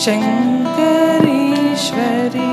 शङ्करीश्वरी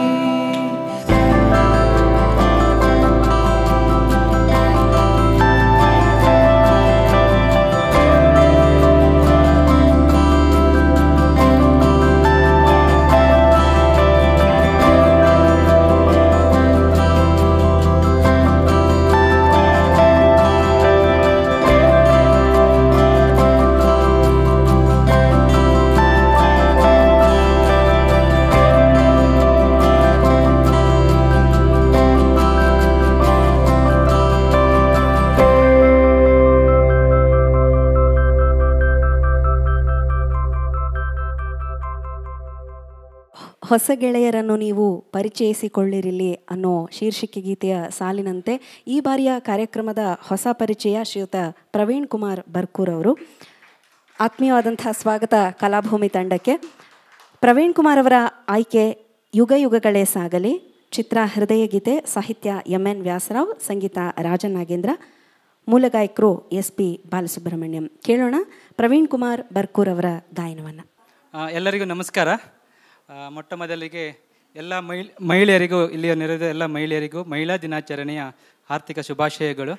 ಹೊಸ ಗೆಳೆಯರನ್ನು ನೀವು ಪರಿಚಯಿಸಿಕೊಳ್ಳಿರಿಲಿ ಅನ್ನೋ ಶೀರ್ಷಿಕೆ ಗೀತೆಯ ಸಾಲಿನಂತೆ ಈ ಬಾರಿಯ ಕಾರ್ಯಕ್ರಮದ ಹೊಸ ಪರಿಚಯ ಶ್ರೀಯುತ ಪ್ರವೀಣ್ ಕುಮಾರ್ ಬರ್ಕೂರ್ ಅವರು ಆತ್ಮೀಯವಾದಂಥ ಸ್ವಾಗತ ಕಲಾಭೂಮಿ ತಂಡಕ್ಕೆ ಪ್ರವೀಣ್ ಕುಮಾರ್ ಅವರ ಆಯ್ಕೆ ಯುಗ ಯುಗಗಳೇ ಸಾಗಲಿ ಚಿತ್ರ ಹೃದಯ ಗೀತೆ ಸಾಹಿತ್ಯ ಎಂ ಎನ್ ವ್ಯಾಸರಾವ್ ಸಂಗೀತ ರಾಜನ್ ನಾಗೇಂದ್ರ ಮೂಲ ಗಾಯಕರು ಎಸ್ ಪಿ ಬಾಲಸುಬ್ರಹ್ಮಣ್ಯಂ ಕೇಳೋಣ ಪ್ರವೀಣ್ ಕುಮಾರ್ ಬರ್ಕೂರ್ ಅವರ ಗಾಯನವನ್ನು ಆ, ಎಲ್ಲರಿಗೂ ನಮಸ್ಕಾರ ಆ, ಮೊಟ್ಟ ಮೊದಲಿಗೆ ಎಲ್ಲ ಮಹಿಳ್ ಮಹಿಳೆಯರಿಗೂ ಇಲ್ಲಿಯ ನೆರೆದ ಎಲ್ಲ ಮಹಿಳೆಯರಿಗೂ ಮಹಿಳಾ ದಿನಾಚರಣೆಯ ಆರ್ಥಿಕ ಶುಭಾಶಯಗಳು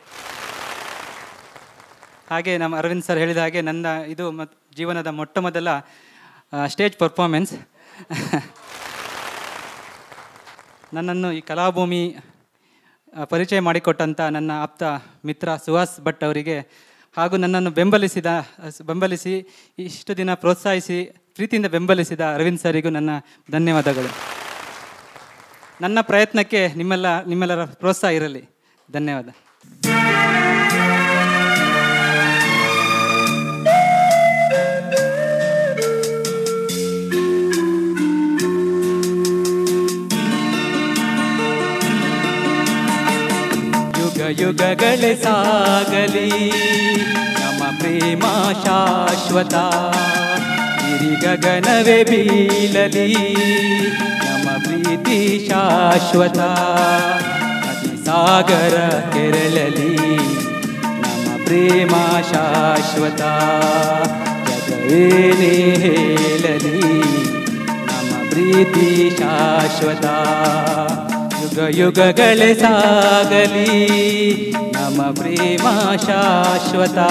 ಹಾಗೆ ನಮ್ಮ ಅರವಿಂದ್ ಸರ್ ಹೇಳಿದ ಹಾಗೆ ನನ್ನ ಇದು ಮತ್ ಜೀವನದ ಮೊಟ್ಟ ಮೊದಲ ಸ್ಟೇಜ್ ಪರ್ಫಾರ್ಮೆನ್ಸ್ ನನ್ನನ್ನು ಈ ಕಲಾಭೂಮಿ ಆ, ಪರಿಚಯ ಮಾಡಿಕೊಟ್ಟಂಥ ನನ್ನ ಆಪ್ತ ಮಿತ್ರ ಸುಹಾಸ್ ಭಟ್ ಅವರಿಗೆ ಹಾಗೂ ನನ್ನನ್ನು ಬೆಂಬಲಿಸಿದ ಸ್- ಬೆಂಬಲಿಸಿ ಇಷ್ಟು ದಿನ ಪ್ರೋತ್ಸಾಹಿಸಿ ಪ್ರೀತಿಯಿಂದ ಬೆಂಬಲಿಸಿದ ಅರವಿಂದ್ ಸರಿಗೂ ನನ್ನ ಧನ್ಯವಾದಗಳು ನನ್ನ ಪ್ರಯತ್ನಕ್ಕೆ ನಿಮ್ಮೆಲ್ಲ ನಿಮ್ಮೆಲ್ಲರ ಪ್ರೋತ್ಸಾಹ ಇರಲಿ ಧನ್ಯವಾದ ಯುಗ ಯುಗಗಳೇ ಸಾಗಲಿ ನಮ್ಮ ಪ್ರೇಮ ಶಾಶ್ವತ ಹಿರಿ ಗಗನವೇ ಬೀಳಲಿ ನಮ್ಮ ಪ್ರೀತಿ ಶಾಶ್ವತ ನದಿ ಸಾಗರ ಕೆರಳಲಿ ನಮ್ಮ ಪ್ರೇಮ ಶಾಶ್ವತ ಜಗವೇನೇ ಹೇಳಲಿ ನಮ್ಮ ಪ್ರೀತಿ ಶಾಶ್ವತ ಯುಗ ಯುಗಗಳೇ ಸಾಗಲಿ ನಮ್ಮ ಪ್ರೇಮ ಶಾಶ್ವತ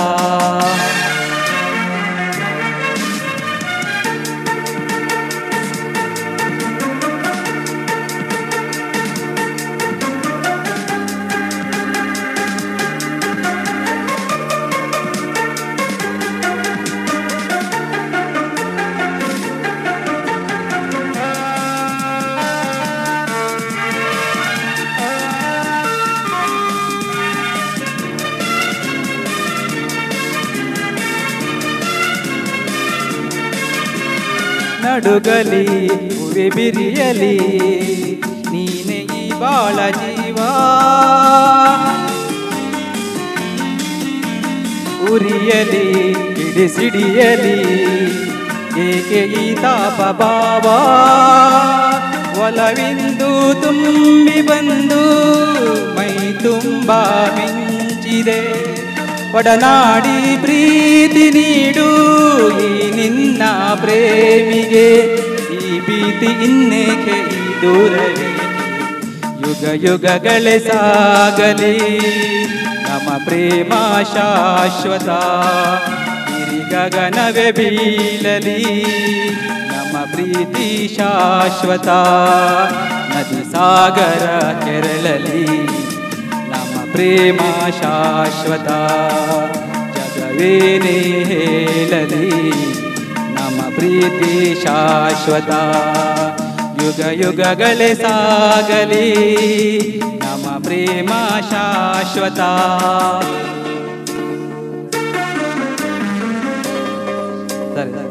ನಡುಗಲಿ ಹೂವೆ ಬಿರಿಯಲಿ ನೀನೆ ಈ ಬಾಳ ಜೀವ ಉರಿಯಲಿ ಹಿಡಿಸಿಡಿಯಲಿ ಏಕೆ ಈ ತಾಪ ಭಾವ ಒಲವಿಂದು ತುಂಬಿ ಬಂದು ಮೈ ತುಂಬ ಮಿಂಚಿದೆ ಒಡನಾಡಿ ಪ್ರೀತಿ ನೀಡು ಈ ನಿನ್ನ ಪ್ರೇಮಿಗೆ ಈ ಭೀತಿ ಇನ್ನೇಕೆ ಈ ದೂರವೇ ಯುಗ ಯುಗಗಳೇ ಸಾಗಲಿ ನಮ್ಮ ಪ್ರೇಮ ಶಾಶ್ವತ ಹಿರಿ ಗಗನವೇ ಬೀಳಲಿ ನಮ್ಮ ಪ್ರೀತಿ ಶಾಶ್ವತ ನದಿ ಸಾಗರ ಕೆರಳಲಿ ನಮ್ಮ ಪ್ರೇಮ ಶಾಶ್ವತ ಜಗವೇನೇ ಹೇಳಲಿ ನಮ್ಮ ಪ್ರೀತಿ ಶಾಶ್ವತ ಯುಗ ಯುಗಗಳೇ ಸಾಗಲಿ ನಮ್ಮ ಪ್ರೇಮ ಶಾಶ್ವತ ಸರಿ ಸರಿ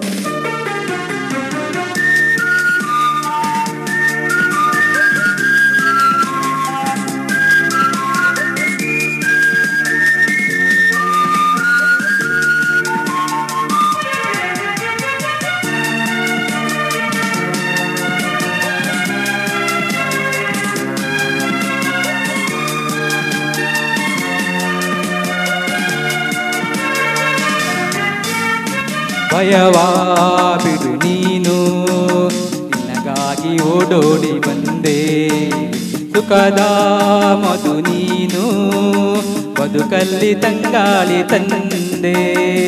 ಭಯವಾ ಬಿಡು ನೀನು ಓಡೋಡಿ ಬಂದೆ ಸುಖದ ಮಧು ನೀನು ಬದುಕಲ್ಲಿ ತಂಗಾಳಿ ತಂದೆ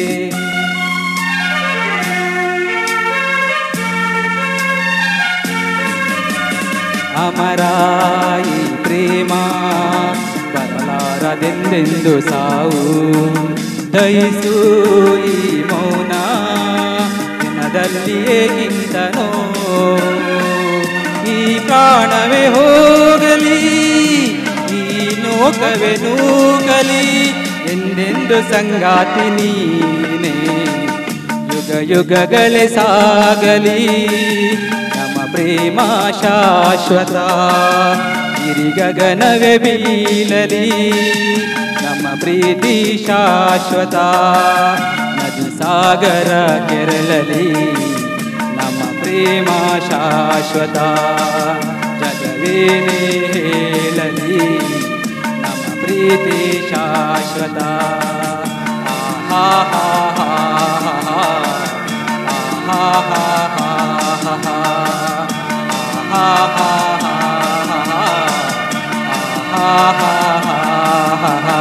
ಅಮರಾಯಿ ಪ್ರೇಮ ಬರಲಾರದೆಂದೆಂದು ಸಾವು ದಯಿಸು ಈ ಮೌನ ದಿನದಲ್ಲಿಯೇ ಗಿಂತನೋ ಈ ಪ್ರಾಣವೇ ಹೋಗಲಿ ಈ ಲೋಕವೇ ನೂಗಲಿ ಎಂದೆಂದು ಸಂಗಾತಿ ನೀನೇ ಯುಗ ಯುಗಗಳೇ ಸಾಗಲಿ ನಮ್ಮ ಪ್ರೇಮ ಶಾಶ್ವತ ಗಿರಿಗಗನವೇ ಬೀಳಲಿ ನಮ್ಮ ಪ್ರೀತಿ ಶಾಶ್ವತ ನದಿ ಸಾಗರ ಕೆರಳಲಿ ನಮ್ಮ ಪ್ರೇಮ ಶಾಶ್ವತ ಜಗವೇನೇ ಹೇಳಲಿ ನಮ್ಮ ಪ್ರೀತಿ ಶಾಶ್ವತ ಆಹಾ ಹಾ ಹಾ ಹಾ ಆಹಾ ಹಾ ಹಾ ಹಾ ಆಹಾ ಹಾ ಹಾ ಹಾ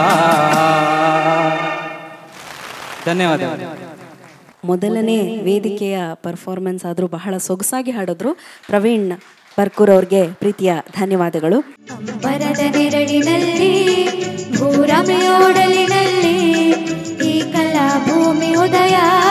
ಧನ್ಯವಾದ ಮೊದಲನೇ ವೇದಿಕೆಯ ಪರ್ಫಾರ್ಮೆನ್ಸ್ ಆದರೂ ಬಹಳ ಸೊಗಸಾಗಿ ಹಾಡಿದ್ರು ಪ್ರವೀಣ್ ಬರ್ಕೂರ್ ಅವ್ರಿಗೆ ಪ್ರೀತಿಯ ಧನ್ಯವಾದಗಳು ಅಂಬರದ ನೆರಳಿನಲ್ಲಿ ಭೂರಮೆಯೋಡಲಿನಲ್ಲಿ ಈ ಕಲಾ ಭೂಮಿ ಉದಯ